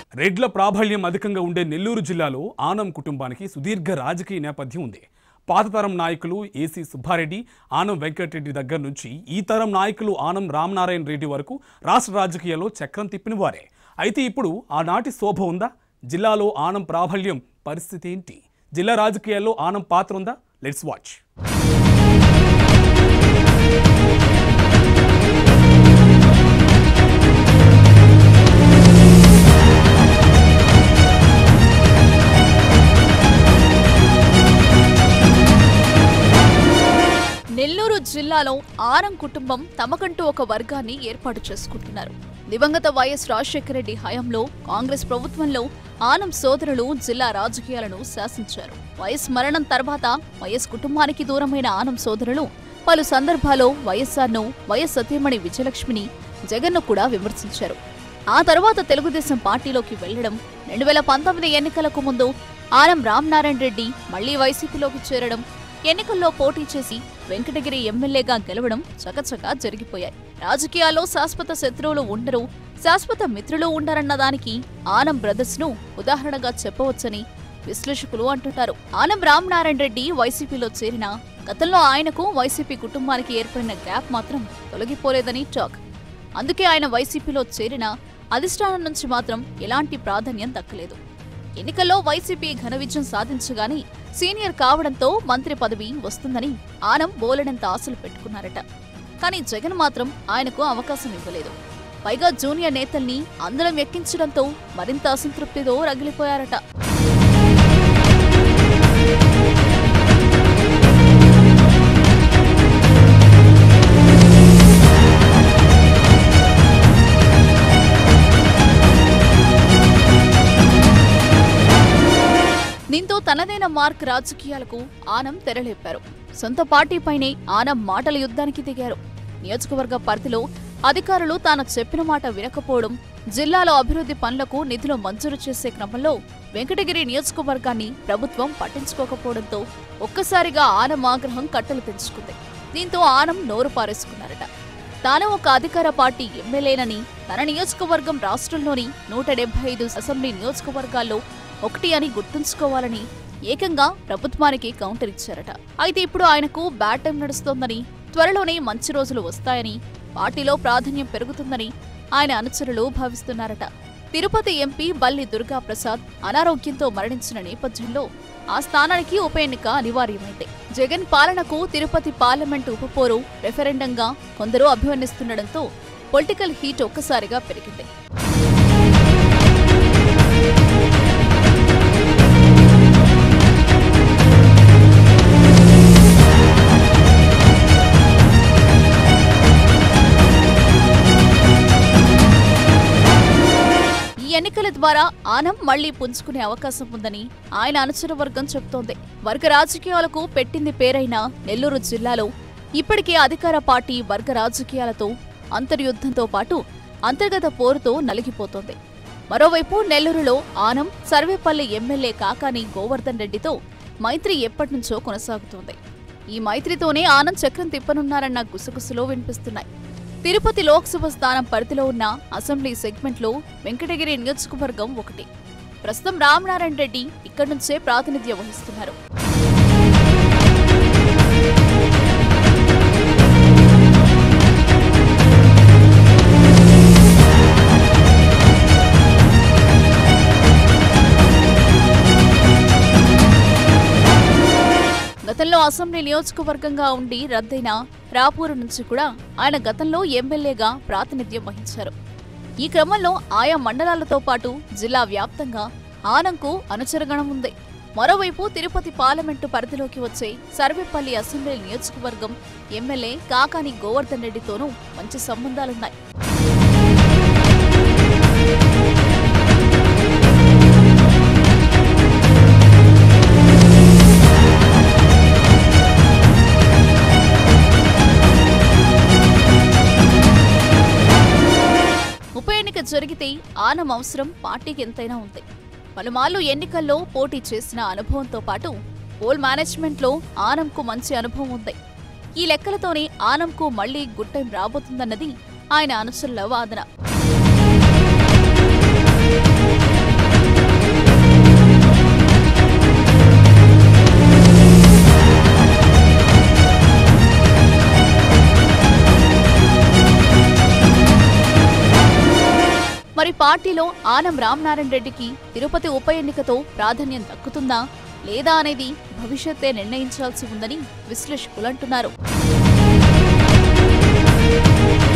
రెడ్ల ప్రాబల్యం అధికంగా ఉండే నెల్లూరు జిల్లాలో ఆనం కుటుంబానికి సుదీర్ఘ రాజకీయ నేపథ్యం ఉంది పాత తరం నాయకులు ఏసీ సుబ్బారెడ్డి ఆనం వెంకటరెడ్డి దగ్గర నుంచి ఈ తరం నాయకులు ఆనం రామనారాయణ రెడ్డి వరకు రాష్ట్ర రాజకీయాల్లో చక్రం తిప్పిన వారే అయితే ఇప్పుడు ఆనాటి శోభ ఉందా జిల్లాలో ఆనం ప్రాబల్యం పరిస్థితి ఏంటి జిల్లా రాజకీయాల్లో ఆనం పాత్ర ఉందా లెట్స్ వాచ్ నెల్లూరు జిల్లాలో ఆరం కుటుంబం తమకంటూ ఒక వర్గాన్ని ఏర్పాటు చేసుకుంటున్నారు దివంగత వైఎస్ రాజశేఖర రెడ్డి హయాంలో కాంగ్రెస్ ప్రభుత్వంలో ఆనం సోదరులు జిల్లా రాజకీయాలను శాసించారు వైఎస్ మరణం తర్వాత వైఎస్ కుటుంబానికి దూరమైన ఆనం సోదరులు పలు సందర్భాల్లో వైఎస్ఆర్ను వైఎస్ సతీమణి విజయలక్ష్మిని జగన్ను కూడా విమర్శించారు ఆ తర్వాత తెలుగుదేశం పార్టీలోకి వెళ్లడం రెండు వేల పంతొమ్మిది ఎన్నికలకు ముందు ఆనం రామనారాయణ రెడ్డి మళ్లీ వైసీపీలోకి చేరడం ఎన్నికల్లో పోటీ చేసి వెంకటగిరి ఎమ్మెల్యేగా గెలవడం చకచకా జరిగిపోయాయి రాజకీయాల్లో శాశ్వత శత్రువులు ఉండరు శాశ్వత మిత్రులు ఉండరన్న దానికి ఆనం బ్రదర్స్ ను ఉదాహరణగా చెప్పవచ్చని విశ్లేషకులు అంటుంటారు ఆనం రామనారాయణ రెడ్డి వైసీపీలో చేరిన గతంలో ఆయనకు వైసీపీ కుటుంబానికి ఏర్పడిన గ్యాప్ మాత్రం తొలగిపోలేదని టాక్ అందుకే ఆయన వైసీపీలో చేరిన అధిష్టానం నుంచి మాత్రం ఎలాంటి ప్రాధాన్యం దక్కలేదు ఎన్నికల్లో వైసీపీ ఘన విజయం సాధించగానే సీనియర్ కావడంతో మంత్రి పదవి వస్తుందని ఆనం బోలెడంత ఆశలు పెట్టుకున్నారట కానీ జగన్ మాత్రం ఆయనకు అవకాశం ఇవ్వలేదు పైగా జూనియర్ నేతల్ని అందరం ఎక్కించడంతో మరింత అసంతృప్తితో రగిలిపోయారట దీంతో తనదైన మార్క్ రాజకీయాలకు ఆనం తెరలేపారు సొంత పార్టీపైనే ఆనం మాటల యుద్ధానికి దిగారు నియోజకవర్గ పరిధిలో అధికారులు తాను చెప్పిన మాట వినకపోవడం జిల్లాలో అభివృద్ధి పనులకు నిధులు మంజూరు చేసే క్రమంలో వెంకటగిరి నియోజకవర్గాన్ని ప్రభుత్వం పట్టించుకోకపోవడంతో ఒక్కసారిగా ఆనం ఆగ్రహం కట్టలు తెంచుకుంది దీంతో ఆనం నోరు పారేసుకున్నారట తాను ఒక అధికార పార్టీ ఎమ్మెల్యేనని తన నియోజకవర్గం రాష్ట్రంలోని నూట డెబ్బై ఐదు అసెంబ్లీ నియోజకవర్గాల్లో ఒకటి అని గుర్తుంచుకోవాలని ఏకంగా ప్రభుత్వానికి కౌంటర్ ఇచ్చారట అయితే ఇప్పుడు ఆయనకు బ్యాడ్ టైం నడుస్తోందని త్వరలోనే మంచి రోజులు వస్తాయని పార్టీలో ప్రాధాన్యం పెరుగుతుందని ఆయన అనుచరులు భావిస్తున్నారట తిరుపతి ఎంపీ బల్లి దుర్గా ప్రసాద్ అనారోగ్యంతో మరణించిన నేపథ్యంలో ఆ స్థానానికి ఉప ఎన్నిక అనివార్యమైంది జగన్ పాలనకు తిరుపతి పార్లమెంటు ఉపపోరు రెఫరెండంగా కొందరు అభివర్ణిస్తుండటంతో పొలిటికల్ హీట్ ఒక్కసారిగా పెరిగింది ఈ ఎన్నికల ద్వారా ఆనం మళ్లీ పుంజుకునే అవకాశం ఉందని ఆయన అనుచర వర్గం చెబుతోంది వర్గ రాజకీయాలకు పెట్టింది పేరైన నెల్లూరు జిల్లాలో ఇప్పటికే అధికార పార్టీ వర్గ రాజకీయాలతో అంతర్యుద్ధంతో పాటు అంతర్గత పోరుతో నలిగిపోతోంది మరోవైపు నెల్లూరులో ఆనం సర్వేపల్లి ఎమ్మెల్యే కాకాని గోవర్ధన్ రెడ్డితో మైత్రి ఎప్పటినుంచో కొనసాగుతోంది ఈ మైత్రితోనే ఆనంద్ చక్రం తిప్పనున్నారన్న గుసగుసలు వినిపిస్తున్నాయి తిరుపతి లోక్సభ స్థానం పరిధిలో ఉన్న అసెంబ్లీ సెగ్మెంట్లో వెంకటగిరి నియోజకవర్గం ఒకటి ప్రస్తుతం రామనారాయణ రెడ్డి ఇక్కడి నుంచే ప్రాతినిధ్యం వహిస్తున్నారు గతంలో అసెంబ్లీ నియోజకవర్గంగా ఉండి రద్దయిన రాపూరు నుంచి కూడా ఆయన గతంలో ఎమ్మెల్యేగా ప్రాతినిధ్యం వహించారు ఈ క్రమంలో ఆయా మండలాలతో పాటు జిల్లా వ్యాప్తంగా ఆనంకు అనుచరగణం ఉంది మరోవైపు తిరుపతి పార్లమెంటు పరిధిలోకి వచ్చే సర్వేపల్లి అసెంబ్లీ నియోజకవర్గం ఎమ్మెల్యే కాకాని గోవర్ధన్ రెడ్డితోనూ మంచి సంబంధాలున్నాయి ఉప ఎన్నిక జరిగితే ఆనం అవసరం పార్టీకి ఎంతైనా ఉంది పలుమార్లు ఎన్నికల్లో పోటీ చేసిన అనుభవంతో పాటు పోల్ మేనేజ్మెంట్లో ఆనంకు మంచి అనుభవం ఉంది ఈ లెక్కలతోనే ఆనంకు మళ్లీ గుడ్ టైం రాబోతుందన్నది ఆయన అనుచరుల వాదన మరి పార్టీలో ఆనం రామనారాయణ రెడ్డికి తిరుపతి ఉప ఎన్నికతో ప్రాధాన్యం దక్కుతుందా లేదా అనేది భవిష్యత్తే నిర్ణయించాల్సి ఉందని విశ్లేషకులు అంటున్నారు